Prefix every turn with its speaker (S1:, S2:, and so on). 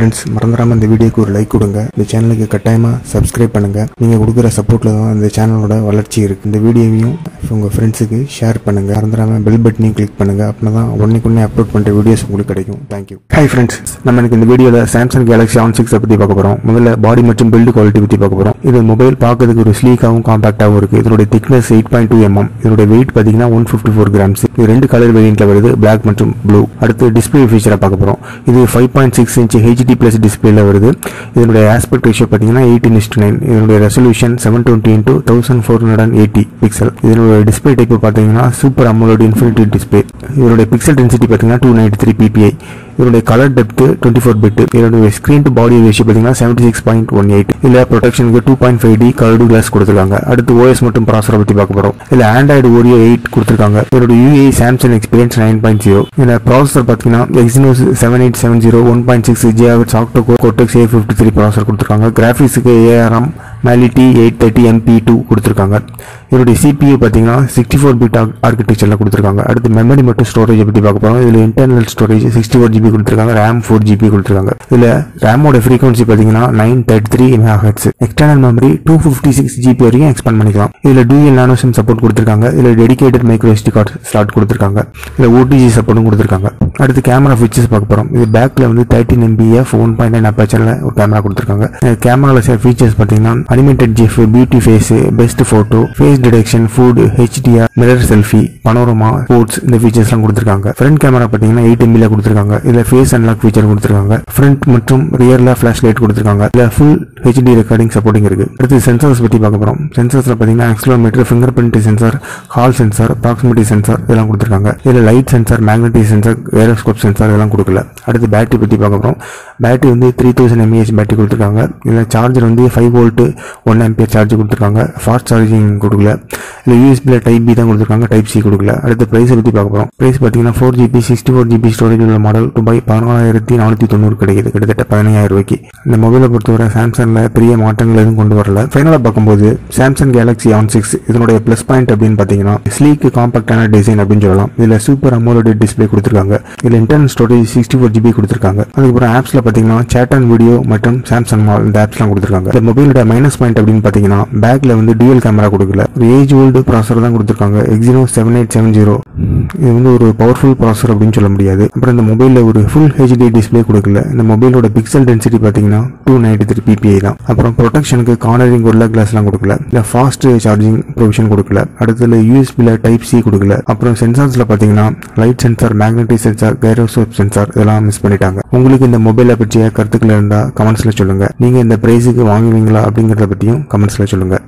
S1: friends மறந்துடாமல் இந்த வீடியோக்கு ஒரு லைக் கொடுங்க இந்த சேனலுக்கு கட்டாயமாக சப்ஸ்கிரைப் பண்ணுங்க நீங்கள் கொடுக்குற சப்போர்ட்டில் தான் இந்த சேனலோட வளர்ச்சி இருக்கு இந்த வீடியோவையும் உங்கள் ஃப்ரெண்ட்ஸுக்கு ஷேர் பண்ணுங்க மறந்துடாமல் பெல் பட்டனையும் கிளிக் பண்ணுங்க அப்படின்னா தான் ஒன்றைக்குன்னே அப்லோட் பண்ணுற வீடியோஸ் உங்களுக்கு கிடைக்கும் தேங்க்யூ ஹாய் ஃப்ரெண்ட்ஸ் நம்ம எனக்கு இந்த வீடியோவில் சாம்சங் கேலக்ஸி ஆன் சிக்ஸை பற்றி பார்க்க போகிறோம் முதல்ல பாடி மற்றும் பில்டு குவாலிட்டி பற்றி பார்க்க போகிறோம் இது மொபைல் பார்க்கறதுக்கு ஒரு ஸ்லீக்காகவும் காம்பாக்டாகவும் இருக்குது இதனுடைய thickness eight point two mm இதனுடைய வெயிட் பார்த்தீங்கன்னா ஒன் ஃபிஃப்டி ஃபோர் கிராம்ஸ் இது ரெண்டு கலர் வேரியண்ட்டில் வருது Black மற்றும் ப்ளூ அடுத்து டிஸ்பிளே ஃபீச்சரை பார்க்க போகிறோம் இது five point six inch HD plus டிஸ்பிளேல வருது இதனுடைய ஆஸ்பெக்ட் ரேஷியோ பார்த்தீங்கன்னா எயிட்டின் இஸ்ட் நைன் இதனுடைய resolution seven twenty into thousand four hundred and eighty pixel இதனுடைய டிஸ்பிளே டைப் பார்த்தீங்கன்னா சூப்பர் அமோலோட் இன்ஃபினிட்டி டிஸ்பிளே இதனுடைய பிக்சல் டென்சிட்டி பார்த்தீங்கன்னா டூ நைன்டி த்ரீ பிபிஐ இதனுடைய colour depth twenty four bit இதனுடைய screen to body ratio பார்த்தீங்கன்னா seventy six point one eight இதில் ப்ரொடெக்ஷனுக்கு two point five D coloured class கொடுத்துருக்காங்க அடுத்து ஓஎஸ் மற்றும் ப்ராசரை பற்றி பார்க்க போகிறோம் இதில் ஆண்ட்ராய்டு ஓரியோ எயிட் கொடுத்துருக்காங்க இதோட UI Samsung experience nine point zero இதில் ப்ராசஸர் பார்த்தீங்கன்னா Exynos seven eight seven zero one point six GHz octa Cortex A fifty three processor கொடுத்துருக்காங்க கிராஃபிக்ஸுக்கு ARM Mali T eight thirty MP two கொடுத்துருக்காங்க இதனுடைய CPU பார்த்தீங்கன்னா sixty four bit ஆர்கிடெக்சரில் கொடுத்துருக்காங்க அடுத்து memory மற்றும் ஸ்டோரேஜ் பற்றி பார்க்க போகிறோம் இதில் internal storage sixty four GB கொடுத்துருக்காங்க ரேம் ஃபோர் ஜிபி கொடுத்துருக்காங்க இதில் ரேமோட ஃப்ரீக்வன்சி பார்த்தீங்கன்னா nine thirty three megahertz external memory two fifty six GB வரைக்கும் எக்ஸ்பேண்ட் பண்ணிக்கலாம் இதில் டூஎல் நானோ சிம் சப்போர்ட் கொடுத்துருக்காங்க இதில் dedicated micro SD card slot கொடுத்துருக்காங்க இதில் ஓடிஜி சப்போர்ட்டும் கொடுத்துருக்காங்க அடுத்து கேமரா ஃபீச்சர்ஸ் பார்க்க போகிறோம் இது பேக்கில் வந்து thirteen MP f one point nine அப்பேச்சரில் ஒரு கேமரா கொடுத்துருக்காங்க கேமராவில் சில ஃபீச்சர்ஸ் பார்த்தீங்கன்னா animated GIF beauty face best photo face detection food HDR mirror selfie panorama sports இந்த ஃபீச்சர்ஸ்லாம் கொடுத்துருக்காங்க ஃப்ரண்ட் கேமரா பார்த்தீங்கன்னா எயிட் எம்பியில் கொடுத்துருக்காங்க இதில் ஃபேஸ் அன்லாக் ஃபீச்சர் கொடுத்துருக்காங்க ஃப்ரண்ட் மற்றும் ரியரில் ஃபிளாஷ் லைட் கொடுத்துருக்காங்க இதில் ஃபுல் ஹெச்டி ரெக்கார்டிங் சப்போர்ட்டிங் இருக்கு அடுத்து சென்சார்ஸ் பற்றி பார்க்க போகிறோம் சென்சார்ஸில் பார்த்தீங்கன்னா accelerometer fingerprint sensor Hall sensor proximity sensor இதெல்லாம் கொடுத்துருக்காங்க இதில் light sensor magnetic sensor gyroscope sensor இதெல்லாம் கொடுக்கல அடுத்து பேட்டரி பற்றி பார்க்க போகிறோம் பேட்டரி வந்து த்ரீ தௌசண்ட் எம்ஏஹெச் பேட்டரி கொடுத்துருக்காங்க இதில் சார்ஜர் வந்து five volt one ampere charge கொடுத்துருக்காங்க ஃபாஸ்ட் சார்ஜிங் கொடுக்கல இல்லை யூஎஸ்பியில் டைப் பி தான் கொடுத்துருக்காங்க டைப் சி கொடுக்கல அடுத்து ப்ரைஸை பற்றி பார்க்க போகிறோம் ப்ரைஸ் பார்த்தீங்கன்னா four GB sixty four GB storage உள்ள மாடல் ரூபாய் பதினாலாயிரத்தி நானூற்றி தொண்ணூறு கிடைக்குது கிட்டத்தட்ட பதினஞ்சாயிரம் ரூபாய்க்கு இந்த மொபைலை பொறுத்தவரை சாம்சங்கில் பெரிய மாற்றங்கள் எதுவும் கொண்டு வரல ஃபைனலாக பார்க்கும்போது சாம்சங் கேலக்ஸி ஆன் சிக்ஸ் இதனுடைய ப்ளஸ் பாயிண்ட் அப்படின்னு பார்த்தீங்கன்னா ஸ்லீக் காம்பாக்டான டிசைன் அப்படின்னு சொல்லலாம் இதில் சூப்பர் அமோலோட டிஸ்பிளே கொடுத்துருக்காங்க இதில் internal storage sixty four GB கொடுத்துருக்காங்க அதுக்கப்புறம் ஆப்ஸில் பார்த்தீங்கன்னா சேட் அண்ட் வீடியோ மற்றும் சாம்சங் மால் இந்த ஆப்ஸ்லாம் கொடுத்துருக்காங்க இந்த மொபைலோட மைனஸ் பாயிண்ட் அப்படின்னு பார்த்தீங்கன்னா பேக்கில் வந்து டியூல் கேமரா கொடுக்கல ஒரு ஏஜ் ஓல்டு ப்ராசர் தான் கொடுத்துருக்காங்க Exynos seven eight seven zero இது வந்து ஒரு பவர்ஃபுல் ப்ராசர் அப்படின்னு சொல்ல முடியாது அப்புறம் இந்த மொபைலில் ஒரு ஃபுல் ஹெச்டி டிஸ்பிளே கொடுக்கல இந்த மொபைலோட பிக்சல் டென்சிட்டி பார்த்தீங்கன்னா டூ நைன்டி த்ரீ பிபிஐ தான் அப்புறம் ப்ரொடெக்ஷனுக்கு கார்னரிங் உள்ள கிளாஸ்லாம் கொடுக்கல இல்லை ஃபாஸ்ட் சார்ஜிங் ப்ரொவிஷன் கொடுக்கல அடுத்தது யூஎஸ்பியில் டைப் சி கொடுக்கல அப்புறம் சென்சார்ஸில் பார்த்தீங்கன்னா light sensor magnetic sensor gyroscope sensor இதெல்லாம் மிஸ் பண்ணிட்டாங்க உங்களுக்கு இந்த மொபைலை பற்றிய கருத்துக்கள் இருந்தால் கமெண்ட்ஸில் சொல்லுங்கள் நீங்கள் இந்த ப்ரைஸுக்கு வாங்குவீங்களா அப்படிங்கிறத பற்றியும் கமெண்ட்ஸில் சொல்லுங்கள்